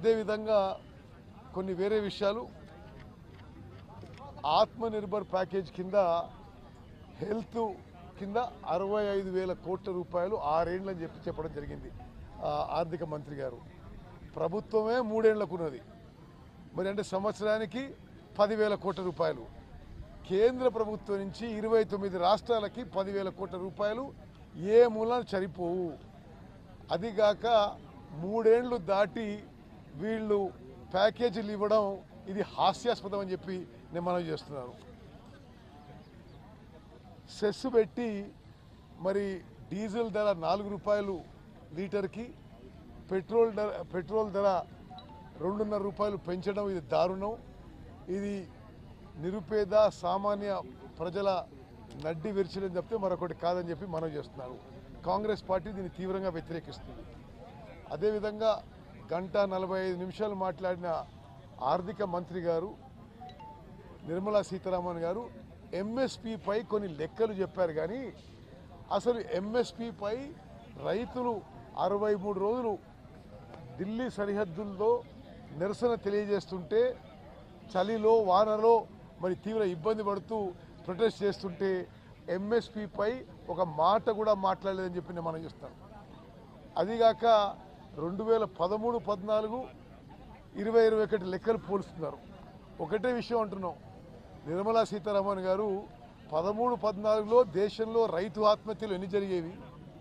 అదేవిధంగా కొన్ని వేరే విషయాలు ఆత్మనిర్భర్ ప్యాకేజ్ కింద హెల్త్ కింద అరవై ఐదు వేల కోట్ల రూపాయలు ఆరేండ్లని చెప్పి చెప్పడం జరిగింది ఆ, ఆర్థిక మంత్రి గారు ప్రభుత్వమే మూడేళ్లకు ఉన్నది మరి అంటే సంవత్సరానికి పదివేల కోట్ల రూపాయలు కేంద్ర ప్రభుత్వం నుంచి ఇరవై తొమ్మిది రాష్ట్రాలకి పదివేల కోట్ల రూపాయలు ఏ మూలాన సరిపోవు అదిగాక మూడేండ్లు దాటి వీళ్ళు ప్యాకేజీలు ఇవ్వడం ఇది హాస్యాస్పదం అని చెప్పి నేను మనవి చేస్తున్నాను సెస్ పెట్టి మరి డీజిల్ ధర నాలుగు రూపాయలు లీటర్కి పెట్రోల్ ధర పెట్రోల్ ధర రెండున్నర రూపాయలు పెంచడం ఇది దారుణం ఇది నిరుపేద సామాన్య ప్రజల నడ్డి విరిచడం చెప్తే మరొకటి కాదని చెప్పి మనం చేస్తున్నారు కాంగ్రెస్ పార్టీ దీన్ని తీవ్రంగా వ్యతిరేకిస్తుంది అదేవిధంగా గంట నలభై ఐదు నిమిషాలు మాట్లాడిన ఆర్థిక మంత్రి గారు నిర్మలా సీతారామన్ గారు ఎంఎస్పిపై కొన్ని లెక్కలు చెప్పారు కానీ అసలు ఎంఎస్పిపై రైతులు అరవై మూడు రోజులు ఢిల్లీ సరిహద్దుల్లో నిరసన తెలియజేస్తుంటే చలిలో వానలో మరి తీవ్ర ఇబ్బంది పడుతూ ప్రొటెస్ట్ చేస్తుంటే ఎంఎస్పిపై ఒక మాట కూడా మాట్లాడలేదని చెప్పి నేను మనం చూస్తాను అదిగాక రెండు వేల పదమూడు పద్నాలుగు ఇరవై ఇరవై ఒకటి లెక్కలు పోలుస్తున్నారు ఒకటే విషయం అంటున్నాం నిర్మలా సీతారామన్ గారు పదమూడు పద్నాలుగులో దేశంలో రైతు ఆత్మహత్యలు ఎన్ని జరిగేవి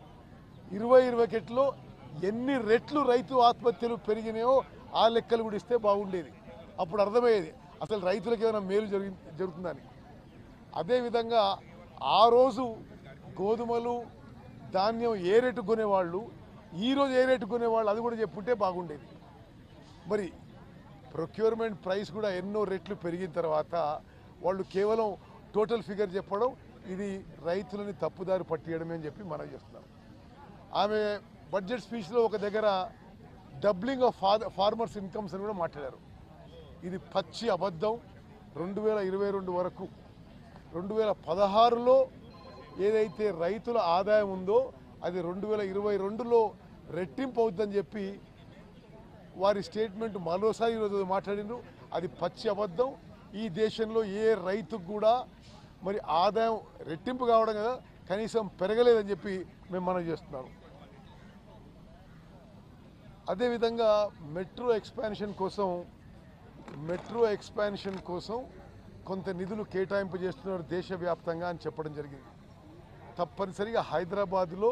ఇరవై ఇరవై ఒకటిలో ఎన్ని రెట్లు రైతు ఆత్మహత్యలు పెరిగినాయో ఆ లెక్కలు కూడా ఇస్తే బాగుండేది అప్పుడు అర్థమయ్యేది అసలు రైతులకు ఏమైనా మేలు జరిగి జరుగుతుందని అదేవిధంగా ఆ రోజు గోధుమలు ధాన్యం ఏ రేటు కొనేవాళ్ళు ఈ రోజు ఏ రేటు కొనేవాళ్ళు అది కూడా చెప్పుంటే బాగుండేది మరి ప్రొక్యూర్మెంట్ ప్రైస్ కూడా ఎన్నో రెట్లు పెరిగిన తర్వాత వాళ్ళు కేవలం టోటల్ ఫిగర్ చెప్పడం ఇది రైతులని తప్పుదారి పట్టియడమే అని చెప్పి మనం చేస్తున్నాం ఆమె బడ్జెట్ స్పీచ్లో ఒక దగ్గర డబ్లింగ్ ఆఫ్ ఫార్మర్స్ ఇన్కమ్స్ అని కూడా మాట్లాడారు ఇది పచ్చి అబద్ధం రెండు వేల ఇరవై రెండు వరకు రెండు వేల పదహారులో ఏదైతే రైతుల ఆదాయం ఉందో అది రెండు వేల ఇరవై రెండులో రెట్టింపు అవుతుందని చెప్పి వారి స్టేట్మెంట్ మరోసారి ఈరోజు మాట్లాడిండ్రు అది పచ్చి అబద్ధం ఈ దేశంలో ఏ రైతుకు కూడా మరి ఆదాయం రెట్టింపు కావడం కదా కనీసం పెరగలేదని చెప్పి మేము మనం చేస్తున్నాం అదేవిధంగా మెట్రో ఎక్స్పాన్షన్ కోసం మెట్రో ఎక్స్పాన్షన్ కోసం కొంత నిధులు కేటాయింపు చేస్తున్నారు దేశవ్యాప్తంగా అని చెప్పడం జరిగింది తప్పనిసరిగా హైదరాబాద్లో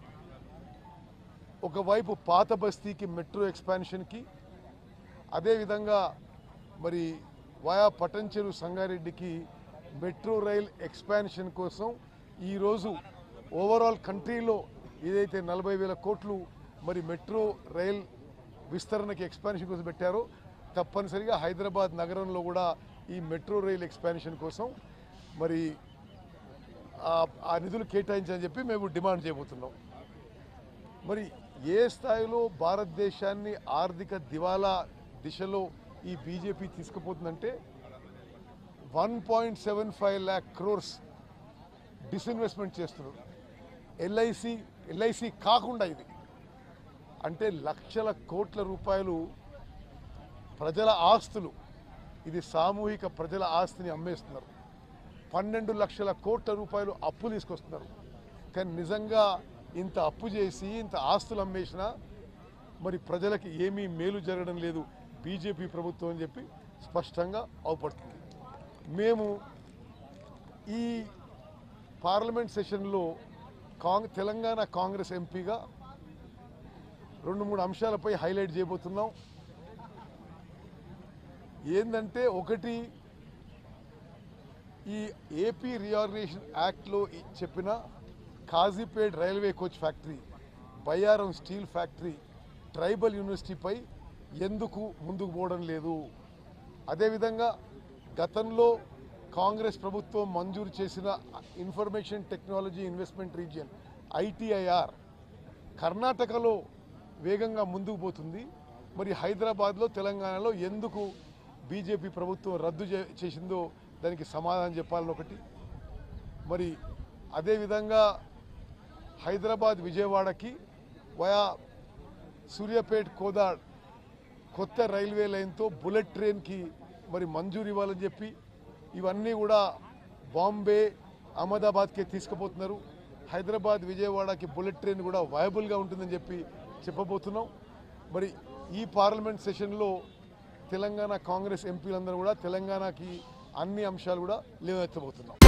ఒకవైపు పాత బస్తీకి మెట్రో ఎక్స్పాన్షన్కి అదేవిధంగా మరి వయా పటంచెరు సంగారెడ్డికి మెట్రో రైల్ ఎక్స్పాన్షన్ కోసం ఈరోజు ఓవరాల్ కంట్రీలో ఏదైతే నలభై వేల కోట్లు మరి మెట్రో రైల్ విస్తరణకి ఎక్స్పాన్షన్ కోసం పెట్టారో తప్పనిసరిగా హైదరాబాద్ నగరంలో కూడా ఈ మెట్రో రైల్ ఎక్స్పాన్షన్ కోసం మరి ఆ- ఆ నిధులు కేటాయించని చెప్పి మేము డిమాండ్ చేయబోతున్నాం మరి ఏ స్థాయిలో భారతదేశాన్ని ఆర్థిక దివాలా దిశలో ఈ బీజేపీ తీసుకుపోతుందంటే one point seven five lakh crores disinvestment చేస్తున్నారు ఎల్ఐసి ఎల్ఐసి కాకుండా ఇది అంటే లక్షల కోట్ల రూపాయలు ప్రజల ఆస్తులు ఇది సామూహిక ప్రజల ఆస్తిని అమ్మేస్తున్నారు పన్నెండు లక్షల కోట్ల రూపాయలు అప్పు తీసుకొస్తున్నారు కానీ నిజంగా ఇంత అప్పు చేసి ఇంత ఆస్తులు అమ్మేసినా మరి ప్రజలకి ఏమీ మేలు జరగడం లేదు బీజేపీ ప్రభుత్వం అని చెప్పి స్పష్టంగా అవపడుతుంది మేము ఈ పార్లమెంట్ సెషన్లో కాంగ్ తెలంగాణ కాంగ్రెస్ ఎంపీగా రెండు మూడు అంశాలపై హైలైట్ చేయబోతున్నాం ఏంటంటే ఒకటి ఈ ఏపీ రియార్గనేషన్ యాక్ట్లో ఈ- చెప్పిన Kazipet railway coach factory Bayyaram steel factory tribal యూనివర్సిటీపై ఎందుకు ముందుకు పోవడం లేదు అదేవిధంగా గతంలో కాంగ్రెస్ ప్రభుత్వం మంజూరు చేసిన information technology investment region ITIR కర్ణాటకలో వేగంగా ముందుకు పోతుంది మరి హైదరాబాద్లో తెలంగాణలో ఎందుకు బీజేపీ ప్రభుత్వం రద్దు చే- చేసిందో దానికి సమాధానం చెప్పాలని ఒకటి మరి అదేవిధంగా హైదరాబాద్ విజయవాడకి వయా సూర్యాపేట్ కోదాడ్ కొత్త రైల్వే లైన్తో బుల్లెట్ ట్రైన్కి మరి మంజూరు ఇవ్వాలని చెప్పి ఇవన్నీ కూడా బాంబే అహ్మదాబాద్కి తీసుకుపోతున్నారు హైదరాబాద్ విజయవాడకి బుల్లెట్ ట్రైన్ కూడా వయబుల్గా ఉంటుందని చెప్పి చెప్పబోతున్నాం మరి ఈ పార్లమెంట్ సెషన్లో తెలంగాణ కాంగ్రెస్ ఎంపీలందరూ కూడా తెలంగాణకి అన్ని అంశాలు కూడా లేవనెత్తబోతున్నాం